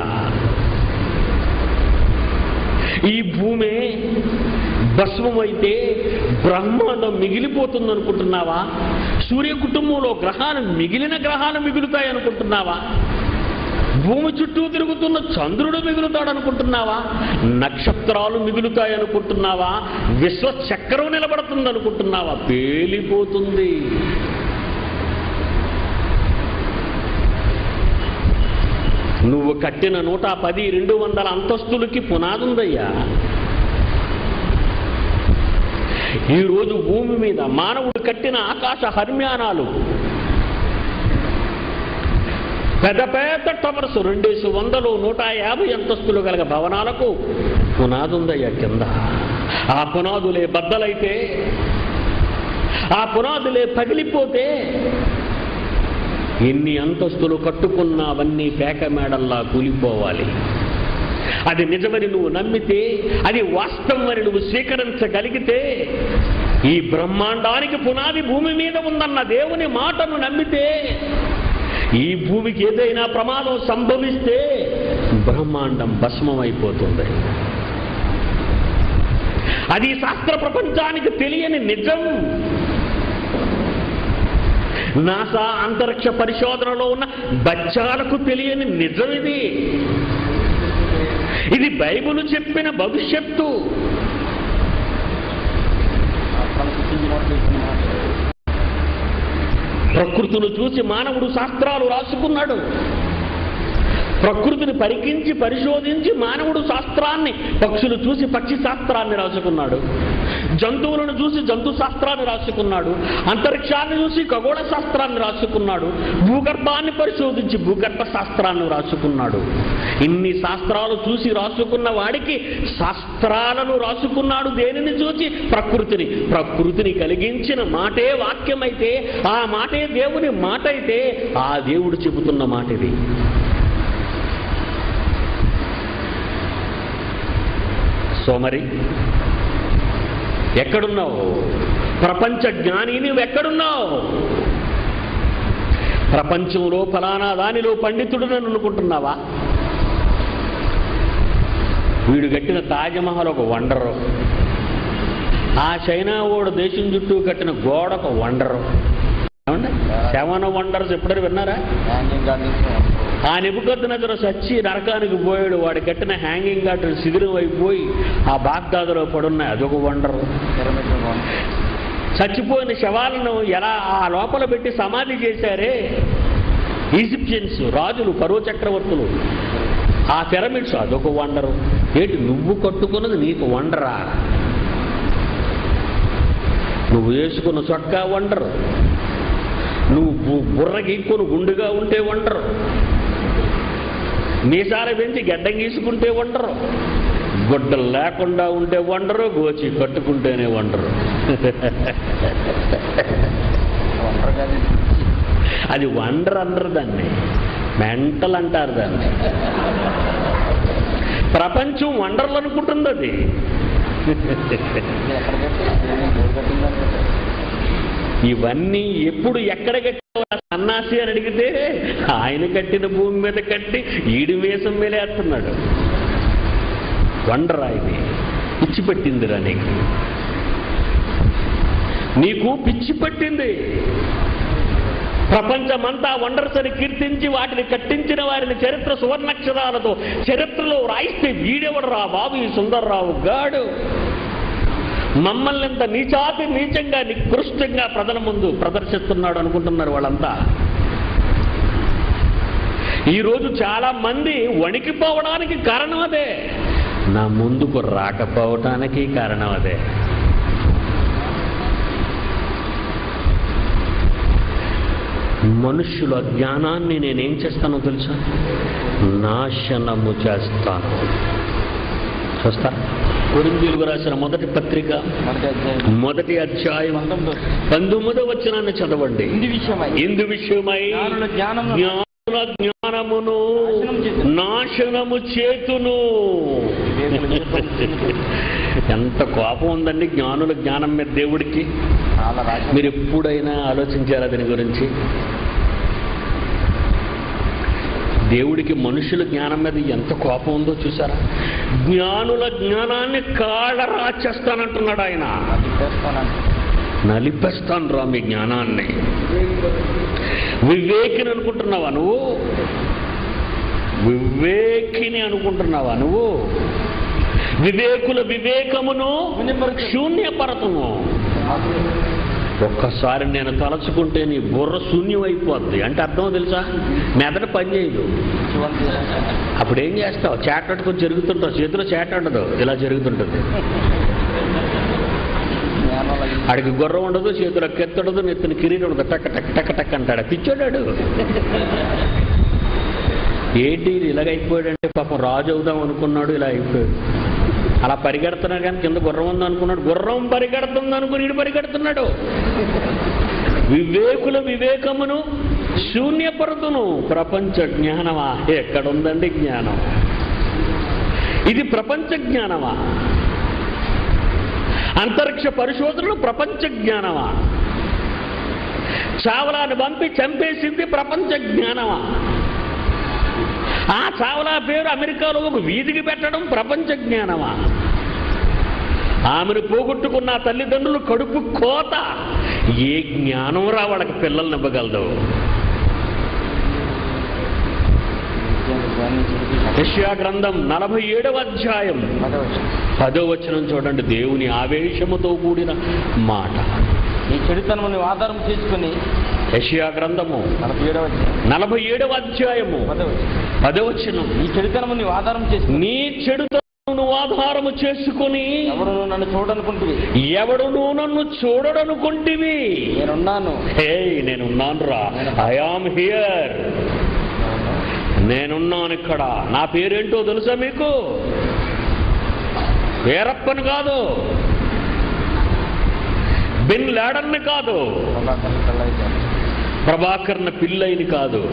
ఈ భూమి భస్మమైతే బ్రహ్మాండం మిగిలిపోతుంది అనుకుంటున్నావా సూర్య కుటుంబంలో గ్రహాలు మిగిలిన గ్రహాలు మిగులుతాయి అనుకుంటున్నావా భూమి చుట్టూ తిరుగుతున్న చంద్రుడు మిగులుతాడు అనుకుంటున్నావా నక్షత్రాలు మిగులుతాయి అనుకుంటున్నావా విశ్వ చక్రం నిలబడుతుంది అనుకుంటున్నావా పేలిపోతుంది నువ్వు కట్టిన నూట పది రెండు వందల అంతస్తులకి పునాదుందయ్యా ఈరోజు భూమి మీద మానవుడు కట్టిన ఆకాశ హర్మ్యానాలు పెద్ద పెద్ద టవర్స్ రెండేసి వందలు నూట యాభై అంతస్తులు గల భవనాలకు పునాదుందయ్యా కింద ఆ పునాదులే బద్దలైతే ఆ పునాదులే పగిలిపోతే ఎన్ని అంతస్తులు కట్టుకున్నా అవన్నీ పేక మేడల్లా కూలిపోవాలి అది నిజమని నువ్వు నమ్మితే అది వాస్తవమని నువ్వు స్వీకరించగలిగితే ఈ బ్రహ్మాండానికి పునాది భూమి మీద ఉందన్న దేవుని మాటను నమ్మితే ఈ భూమికి ఏదైనా ప్రమాదం సంభవిస్తే బ్రహ్మాండం భస్మమైపోతుంది అది శాస్త్ర ప్రపంచానికి తెలియని నిజం నాసా అంతరిక్ష పరిశోధనలో ఉన్న బచ్చాలకు తెలియని నిజం ఇది ఇది బైబిల్ చెప్పిన భవిష్యత్తు తన పుట్టించిన వాడు చేసిన మాట. ప్రకృతిని చూసి మానవుడు శాస్త్రాలు రాసుకున్నాడు ప్రకృతిని పరికించి పరిశోధించి మానవుడు శాస్త్రాన్ని పక్షులు చూసి పక్షి శాస్త్రాన్ని రాసుకున్నాడు జంతువులను చూసి జంతు శాస్త్రాన్ని రాసుకున్నాడు అంతరిక్షాన్ని చూసి ఖగోళ శాస్త్రాన్ని రాసుకున్నాడు భూగర్భాన్ని పరిశోధించి భూగర్భ శాస్త్రాన్ని రాసుకున్నాడు ఇన్ని శాస్త్రాలు చూసి రాసుకున్న వాడికి శాస్త్రాలను రాసుకున్నాడు దేనిని చూసి ప్రకృతిని ప్రకృతిని కలిగించిన మాటే వాక్యమైతే ఆ మాటే దేవుని మాట అయితే ఆ దేవుడు చెబుతున్న మాట ఇది సోమరి ఎక్కడున్నావు ప్రపంచ జ్ఞాని నువ్వు ఎక్కడున్నావు ప్రపంచంలో ఫలానా దానిలో పండితుడు నన్ను అనుకుంటున్నావా వీడు కట్టిన తాజ్మహల్ ఒక వండరు ఆ చైనా ఓడు దేశం చుట్టూ కట్టిన గోడ ఒక వండరు ఏమండి సెవెన్ వండర్స్ ఎప్పుడైనా విన్నారా హ్యాంగింగ్ గార్డెన్స్ ఆ నిపుకొద్దునజరు సచ్చి నరకానికి పోయాడు వాడు కట్టిన హ్యాంగింగ్ గార్డెన్ శిథిరం అయిపోయి ఆ బాగ్దాదులో పడున్నాయి అదొక వండరు పిరమిడ్ చచ్చిపోయిన శవాలను ఎలా ఆ లోపల పెట్టి సమాధి చేశారే ఈజిప్షియన్స్ రాజులు పరో చక్రవర్తులు ఆ పిరమిడ్స్ అదొక వండరు ఏంటి నువ్వు కట్టుకున్నది నీకు వండరా నువ్వు వేసుకున్న చొక్కా వండరు నువ్వు బు- బుర్ర గీక్కొని గుండుగా ఉంటే వండరు మీసాల పెంచి గడ్డం గీసుకుంటే వండరు గుడ్డలు లేకుండా ఉంటే వండరు గోచి కట్టుకుంటేనే వండరు వండర్ గార్డెన్ అది వండర్ అనరు దాన్ని మెంటల్ అంటారు దాన్ని ప్రపంచం వండర్లు అనుకుంటుంది అది ఎక్కడ కట్టిందంటే ఇవన్నీ ఎప్పుడు ఎక్కడ కట్టావు ఆ సన్నాసి అని అడిగితే ఆయన కట్టిన భూమి మీద కట్టి ఈడి మీసం మేలేస్తున్నాడు వండరా ఇది పిచ్చి పట్టిందిరా నీకు నీకు పిచ్చి పట్టింది ప్రపంచమంతా వండర్స్ అని కీర్తించి వాటిని కట్టించిన వారిని చరిత్ర సువర్ణక్షరాలతో చరిత్రలో రాయిస్తే వీడెవడరా బాబు ఈ సుందర్రావు గాడు మమ్మల్ని ఇంత నీచాతి నీచంగా నికృష్టంగా ప్రజల ముందు ప్రదర్శిస్తున్నాడు అనుకుంటున్నారు వాళ్ళంతా ఈరోజు చాలా మంది వణికిపోవడానికి కారణం అదే నా ముందుకు రాకపోవటానికి కారణం అదే మనుష్యుల జ్ఞానాన్ని నేనేం చేస్తానో తెలుసా నాశనము చేస్తాను చూస్తా కొరిందీలకు రాసిన మొదటి పత్రిక మొదటి అధ్యాయం మొదటి అధ్యాయం పంతొమ్మిదో పంతొమ్మిదో వచనాన్ని చదవండి ఇందు విషయమై ఇందు విషయమై జ్ఞానుల జ్ఞానమును జ్ఞానుల జ్ఞానమును నాశనము చేతును. నాశనము చేతును వివేకుల చేతును. ఎంత కోపం ఉందండి జ్ఞానుల జ్ఞానం మీద దేవుడికి చాలా రాజ్యం మీరు ఎప్పుడైనా ఆలోచించారా దీని గురించి దేవుడికి మనుషుల జ్ఞానం మీద ఎంత కోపం ఉందో చూసారా జ్ఞానుల జ్ఞానాన్ని కాళ్ళ రాచేస్తానంటున్నాడు ఆయన అది చేస్తానంటే నలిపేస్తాను రా మీ జ్ఞానాన్ని వివేకిని అనుకుంటున్నావా నువ్వు వివేకిని అనుకుంటున్నావా నువ్వు వివేకుల వివేకమును శూన్యపరచు. శూన్యపరతము ఒక్కసారి నేను తలచుకుంటే నీ బుర్ర శూన్యం అయిపోద్ది అంటే అర్థం తెలుసా మెదడు పని చేయదు శివంతి అప్పుడు ఏం చేస్తావు చేటట్టుకొని జరుగుతుంటావు చేతిలో చేట ఉండదు ఇలా జరుగుతుంటుంది జ్ఞానాల ఆడికి గుర్రం ఉండదు చేతిలో కెత్తడదు నెత్తిన కిరీటం ఉండదు టక్ టక్ టక్ టక్ అంటాడు పిచ్చోడాడు ఏంటి ఇది ఇలాగ అయిపోయాడంటే పాపం రాజు అవుదాం అనుకున్నాడు ఇలా అయిపోయాడు అలా పరిగెడుతున్నాడు కానీ కింద గుర్రం ఉంది అనుకున్నాడు గుర్రం పరిగెడుతుంది అనుకుని ఈడు పరిగెడుతున్నాడు వివేకుల వివేకమును శూన్యపరతును ప్రపంచ జ్ఞానమా ఎక్కడుందండి జ్ఞానం ఇది ప్రపంచ జ్ఞానమా అంతరిక్ష పరిశోధనలు ప్రపంచ జ్ఞానమా చావలాన్ని పంపి చంపేసింది ప్రపంచ జ్ఞానమా ఆ చావలా పేరు అమెరికాలో ఒక వీధికి పెట్టడం ప్రపంచ జ్ఞానమా ఆమెను పోగొట్టుకున్న ఆ తల్లిదండ్రులు కడుపు కోత ఏ జ్ఞానం రా వాళ్ళకి పిల్లల్ని ఇవ్వగలదు యెషయా గ్రంథం నలభై ఏడవ అధ్యాయం పదో వచనం చూడండి దేవుని ఆవేశముతో కూడిన మాట ఈ చెడుతనమును ఆధారం చేసుకుని యషియా గ్రంథము నలభై ఏడవ అధ్యాయం నలభై ఏడవ అధ్యాయము పదవ పదవచనం ఈ చెడుతనము నీవు ఆధారం చేసి నీ చెడుతను ఆధారము చేసుకుని ఎవరు నన్ను చూడనుకుంటుంది ఎవడును నన్ను చూడడనుకుంటివి నేనున్నాను హే నేనున్నాను రా ఐ ఆమ్ హియర్ నేనున్నాను ఇక్కడ నా పేరేంటో తెలుసా మీకు వీరప్పని కాదు బిన్ లాడన్ని కాదు ప్రభాకర్ కళ్ళయ్య. ప్రభాకర్న పిల్లైని కాదు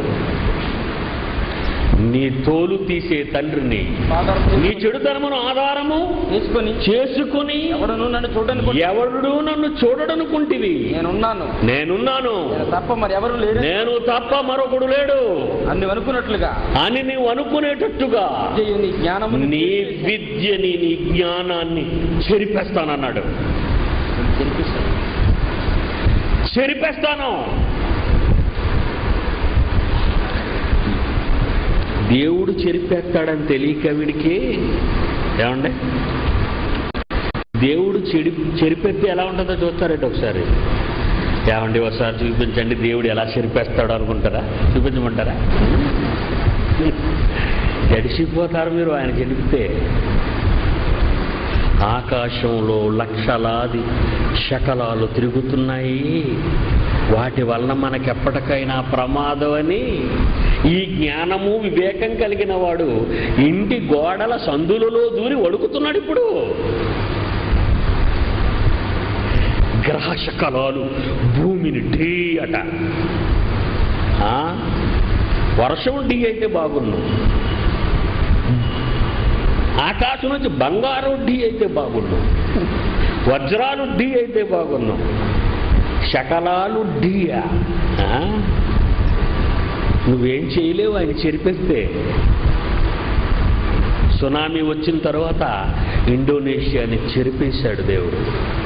నీ తోలు తీసే తండ్రిని ఆధారం నీ చేసుకుని చెడుతనమును ఆధారము చేసుకొని చేసుకుని ఎవరును నన్ను చూడనుకుంటుంది ఎవడు నన్ను చూడడనుకుంటివి నేనున్నాను నేనున్నాను నేను తప్ప మరి ఎవరు లేరు నేను తప్ప మరొకడు లేడు అన్ని అనుకున్నట్లుగా అని నీవు అనుకునేటట్టుగా విద్యయు నీ జ్ఞానము నీ విద్యని నీ జ్ఞానాన్ని చెరిపేస్తానన్నాడు తెలిపిస్తాను చెరిపేస్తాను దేవుడు చెరిపేస్తాడని తెలియక వీడికి ఏమండి దేవుడు చెడి చెరిపెత్తే ఎలా ఉంటుందో చూస్తారండి ఒకసారి ఏమండి ఒకసారి చూపించండి దేవుడు ఎలా చెరిపేస్తాడు అనుకుంటారా చూపించమంటారా జడిసిపోతారు మీరు ఆయన చెడిపితే ఆకాశంలో లక్షలాది శకలాలు తిరుగుతున్నాయి వాటి వలన మనకెప్పటికైనా ప్రమాదం అని ఈ జ్ఞానము వివేకం కలిగిన వాడు ఇంటి గోడల సందులలో దూరి వడుకుతున్నాడు ఇప్పుడు గ్రహ శకలాలు భూమిని ఢీ అట ఆ? వర్షం ఢీ అయితే బాగున్నాం ఆకాశం నుంచి బంగారం ఢీ అయితే బాగున్నాం వజ్రాలు ఢీ అయితే బాగున్నాం శకలాలు ఢీయా ఆ? నువ్వేం చేయలేవు ఆయన చెరిపేస్తే సునామీ వచ్చిన తర్వాత ఇండోనేషియాని చెరిపేశాడు దేవుడు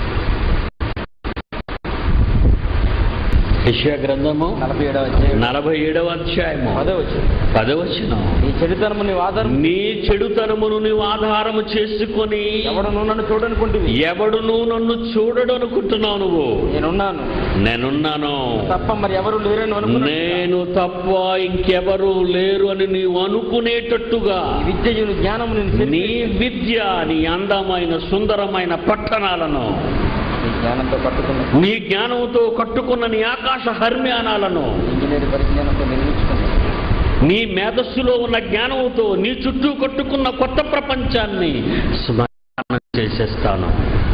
యెషయా గ్రంథము నలభై ఏడవ అధ్యాయం నలభై ఏడవ అధ్యాయము పదవచ్చు పదవచనం నీ చెడుతనము నీవు ఆధారం నీ చెడుతనమును నీవు ఆధారము చేసుకొని ఎవరును నన్ను చూడనుకుంటుంది ఎవడును నన్ను చూడడు అనుకుంటున్నావు నువ్వు నేనున్నాను నేనున్నాను తప్ప మరి ఎవరు లేరని అనుకున్నాను నేను తప్ప ఇంకెవరు లేరు అని నీవు అనుకునేటట్టుగా విద్యయును జ్ఞానము నేను నీ విద్య నీ అందమైన సుందరమైన పట్టణాలను నీ జ్ఞానంతో పట్టుకున్న నీ జ్ఞానంతో కట్టుకున్న నీ ఆకాశ హర్మ్యానాలను ఇంజనీర్ పరిజ్ఞానంతో నిర్మించుకున్నాను నీ మేధస్సులో ఉన్న జ్ఞానంతో నీ చుట్టూ కట్టుకున్న కొత్త ప్రపంచాన్ని స్మరణ చేసేస్తాను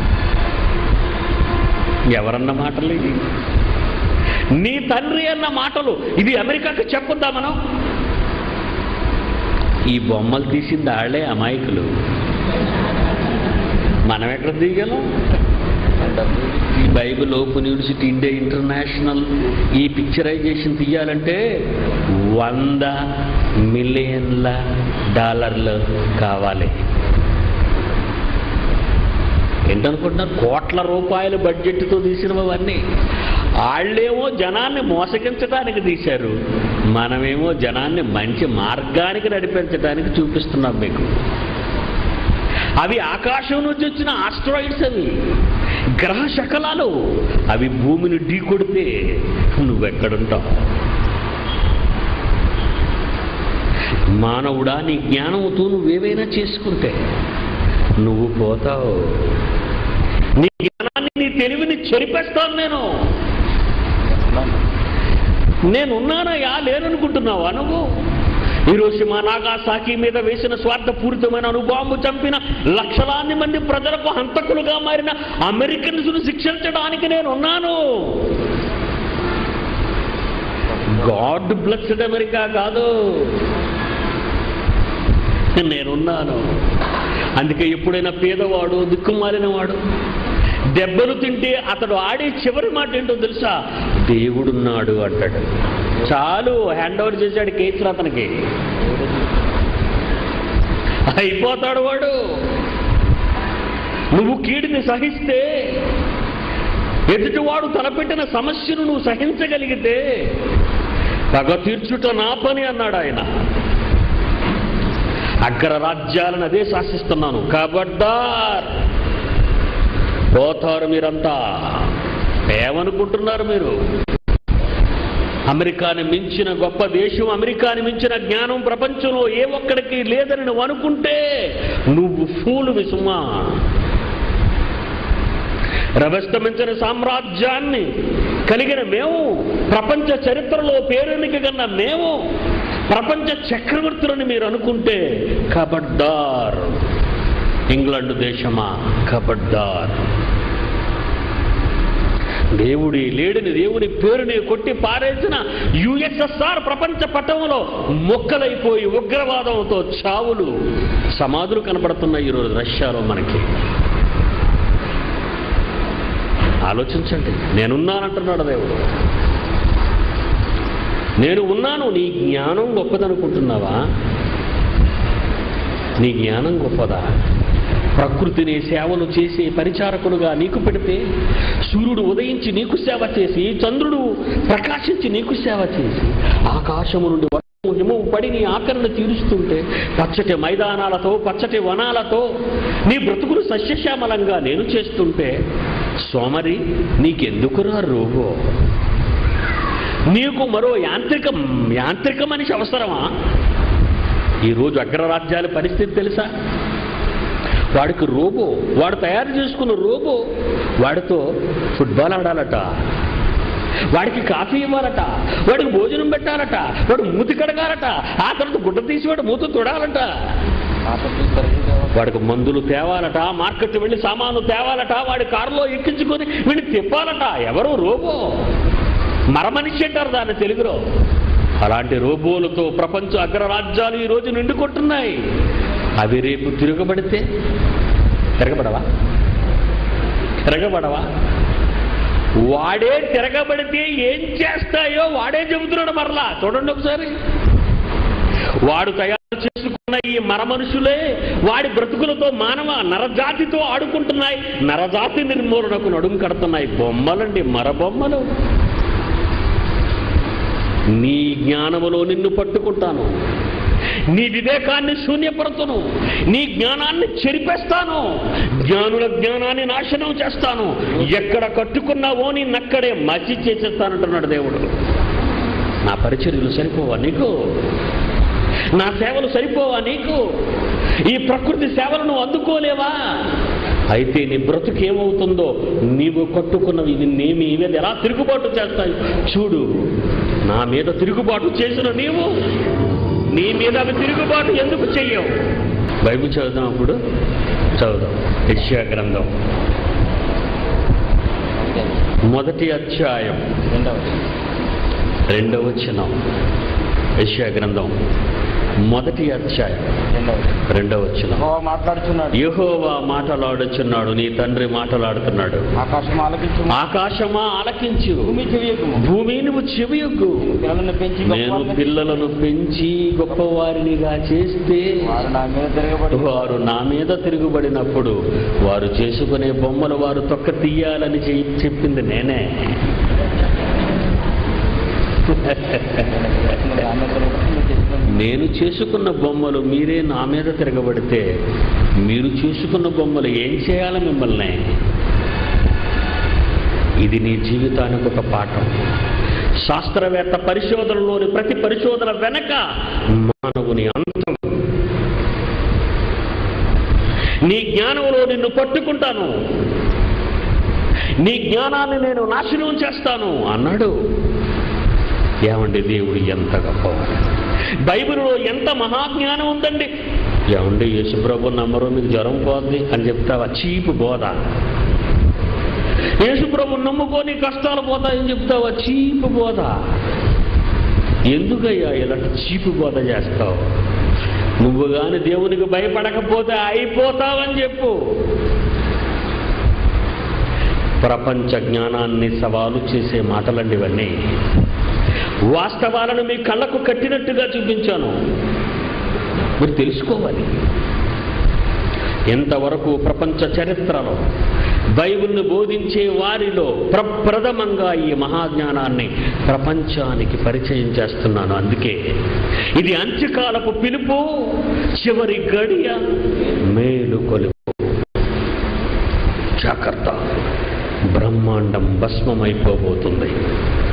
ఎవరన్న మాటలు ఇది నీ తండ్రి అన్న మాటలు ఇది అమెరికాకి చెప్పొద్దా మనం ఈ బొమ్మలు తీసింది ఆళ్లే అమాయకులు మనం ఎక్కడ దిగలం ఈ Bible open university India international ఈ పిక్చరైజేషన్ తీయాలంటే వంద మిలియన్ల డాలర్లు కావాలి ఏంటనుకుంటున్నారు కోట్ల రూపాయల బడ్జెట్తో తీసినవన్నీ వాళ్ళేమో జనాన్ని మోసగించడానికి తీశారు మనమేమో జనాన్ని మంచి మార్గానికి నడిపించడానికి చూపిస్తున్నాం మీకు అవి ఆకాశం నుంచి వచ్చిన ఆస్ట్రాయిడ్స్ అవి గ్రహ శకలాలు అవి భూమిని ఢీ కొడితే నువ్వెక్కడుంటావు మానవుడా నీ జ్ఞానంతో నువ్వేవైనా చేసుకుంటే నువ్వు పోతావు నీ జ్ఞానాన్ని నీ తెలివిని చెరిపేస్తాను నేను నేనున్నానయ్యా లేననుకుంటున్నావా నువ్వు హీరోషిమా నాగాసాకి మీద వేసిన స్వార్థపూరితమైన అనుభవం చంపిన లక్షలాది మంది ప్రజలకు హంతకులుగా మారిన అమెరికన్స్ ను శిక్షించడానికి నేను ఉన్నాను గాడ్ బ్లెస్డ్ అమెరికా కాదు నేనున్నాను అందుకే ఎప్పుడైనా పేదవాడు దిక్కుమాలిన వాడు దెబ్బలు తింటే అతడు ఆడే చివరి మాట ఏంటో తెలుసా దేవుడున్నాడు అంటాడు చాలు హ్యాండ్ ఓవర్ చేశాడు కేసులు అతనికి అయిపోతాడు వాడు నువ్వు కీడిని సహిస్తే ఎదుటివాడు తలపెట్టిన సమస్యను నువ్వు సహించగలిగితే పగ తీర్చుట నా పని అన్నాడు ఆయన అగ్ర రాజ్యాలను అదే శాసిస్తున్నాను కబడ్డార్ పోతారు మీరంతా ఏమనుకుంటున్నారు మీరు అమెరికాని మించిన గొప్ప దేశం అమెరికాని మించిన జ్ఞానం ప్రపంచంలో ఏ ఒక్కడికి లేదని నువ్వు అనుకుంటే నువ్వు ఫూలు విసుమా రవస్తమించిన సామ్రాజ్యాన్ని కలిగిన మేము ప్రపంచ చరిత్రలో పేరెనికి కన్నా మేము ప్రపంచ చక్రవర్తులని మీరు అనుకుంటే కబడ్డార్ ఇంగ్లాండ్ దేశమా కబడ్డార్ దేవుడి లేడిని దేవుని పేరుని కొట్టి పారేసిన యుఎస్ఎస్ఆర్ ప్రపంచ పటంలో మొక్కలైపోయి ఉగ్రవాదంతో చావులు సమాధులు కనపడుతున్నాయి ఈరోజు రష్యాలో మనకి ఆలోచించండి నేనున్నానంటున్నాడు దేవుడు నేను ఉన్నాను నీ జ్ఞానం గొప్పదనుకుంటున్నావా నీ జ్ఞానం గొప్పదా ప్రకృతిని సేవలు చేసే పరిచారకులుగా నీకు పెడితే సూర్యుడు ఉదయించి నీకు సేవ చేసి చంద్రుడు ప్రకాశించి నీకు సేవ చేసి ఆకాశము నుండి వర్షము హిమము పడి నీ ఆకరణ తీరుస్తుంటే పచ్చటి మైదానాలతో పచ్చటి వనాలతో నీ బ్రతుకులు సస్యశ్యామలంగా నేను చేస్తుంటే సోమరి నీకెందుకురా రోగో నీకు మరో యాంత్రిక యాంత్రిక మనిషి అవసరమా ఈరోజు అగ్రరాజ్యాల పరిస్థితి తెలుసా వాడికి రోబో వాడు తయారు చేసుకున్న రోబో వాడితో ఫుట్బాల్ ఆడాలట వాడికి కాఫీ ఇవ్వాలట వాడికి భోజనం పెట్టాలట వాడు మూతి కడగాలట ఆ తర్వాత గుడ్డ తీసి వాడు మూత తొడాలట ఆసక్తి తరగతి వాడికి మందులు తేవాలట మార్కెట్ వెళ్ళి సామాను తేవాలట వాడి కారులో ఎక్కించుకొని వీడిని తిప్పాలట ఎవరు రోబో మరమనిషి అంటారు దాన్ని తెలుగులో అలాంటి రోబోలతో ప్రపంచ అగ్రరాజ్యాలు ఈ రోజు నిండుకుంటున్నాయి అవి రేపు తిరగబడితే తిరగబడవా తిరగబడవా వాడే తిరగబడితే ఏం చేస్తాయో వాడే చెబుతున్నాడు మరలా చూడండి ఒకసారి వాడు తయారు చేసుకున్న ఈ మర మనుషులే వాడి బ్రతుకులతో మానవ నరజాతితో ఆడుకుంటున్నాయి నరజాతి నిర్మూలనకు నడుము కడుతున్నాయి బొమ్మలండి మర బొమ్మలు నీ జ్ఞానములో నిన్ను పట్టుకుంటాను నీ వివేకాన్ని శూన్యపరతును నీ జ్ఞానాన్ని చెరిపేస్తాను జ్ఞానుల జ్ఞానాన్ని నాశనం చేస్తాను ఎక్కడ కట్టుకున్నావో నిన్నక్కడే మసి చేసేస్తానంటున్నాడు దేవుడు నా పరిచర్యలు సరిపోవా నీకు నా సేవలు సరిపోవా నీకు ఈ ప్రకృతి సేవలు నువ్వు అందుకోలేవా అయితే నీ బ్రతుకు ఏమవుతుందో నీవు కట్టుకున్నవి నిన్నేమి ఇవి ఎలా తిరుగుబాటు చేస్తాయి చూడు నా మీద తిరుగుబాటు చేసిన నీవు నీ మీద అవి తిరుగుబాటు ఎందుకు చెయ్యవు బైబిల్ చదువుదాం అప్పుడు చదువుదాం యెషయా గ్రంథం మొదటి అధ్యాయం రెండవది రెండవ వచనం యెషయా గ్రంథం మొదటి అధ్యాయం రెండవది రెండవ వచనం యెహోవా మాట్లాడుచున్నాడు యెహోవా మాటలాడుచున్నాడు నీ తండ్రి మాటలాడుతున్నాడు ఆకాశం ఆలకించు ఆకాశమా ఆలకించు భూమి చెవియకుము భూమి నువ్వు చెవియొగ్గు పిల్లలను పెంచి నేను గొప్పవారిని పిల్లలను పెంచి గొప్పవారినిగా చేస్తే వారు నా మీద తిరగబడి వారు నా మీద తిరుగుబడినప్పుడు వారు చేసుకునే బొమ్మలు వారు తొక్క తీయాలని చె- చెప్పింది నేనే నా మీద తిరగబడి నువ్వు చేసిన నేను చేసుకున్న బొమ్మలు మీరే నా మీద తిరగబడితే మీరు చేసుకున్న బొమ్మలు ఏం చేయాలి మిమ్మల్ని ఇది నీ జీవితానికి ఒక పాఠం శాస్త్రవేత్త పరిశోధనలోని ప్రతి పరిశోధన వెనక మానవుని అంతం నీ జ్ఞానంలో నిన్ను పట్టుకుంటాను నీ జ్ఞానాన్ని నేను నాశనం చేస్తాను అన్నాడు ఏమండి దేవుడు ఎంత గొప్పవాడు బైబిల్లో ఎంత మహాజ్ఞానం ఉందండి ఏమండి యేసుప్రభు నమ్మరు మీకు జ్వరం పోద్ది అని చెప్తావా చీపు బోధ యేసుప్రభు నమ్ముకొని కష్టాలు పోతాయని చెప్తావా చీపు బోధ ఎందుకయ్యా ఇలాంటి చీపు బోధ చేస్తావు నువ్వు గాని దేవునికి భయపడకపోతే అయిపోతావని చెప్పు ప్రపంచ జ్ఞానాన్ని సవాలు చేసే మాటలండి ఇవన్నీ వాస్తవాలను మీ కళ్ళకు కట్టినట్టుగా చూపించాను మీరు తెలుసుకోవాలి ఎంతవరకు ప్రపంచ చరిత్రలో బైబిల్ను బోధించే వారిలో ప్రప్రథమంగా ఈ మహాజ్ఞానాన్ని ప్రపంచానికి పరిచయం చేస్తున్నాను అందుకే ఇది అంత్యకాలపు పిలుపు చివరి గడియ మేలు కొలుపు జాగ్రత్త బ్రహ్మాండం భస్మమైపోబోతుంది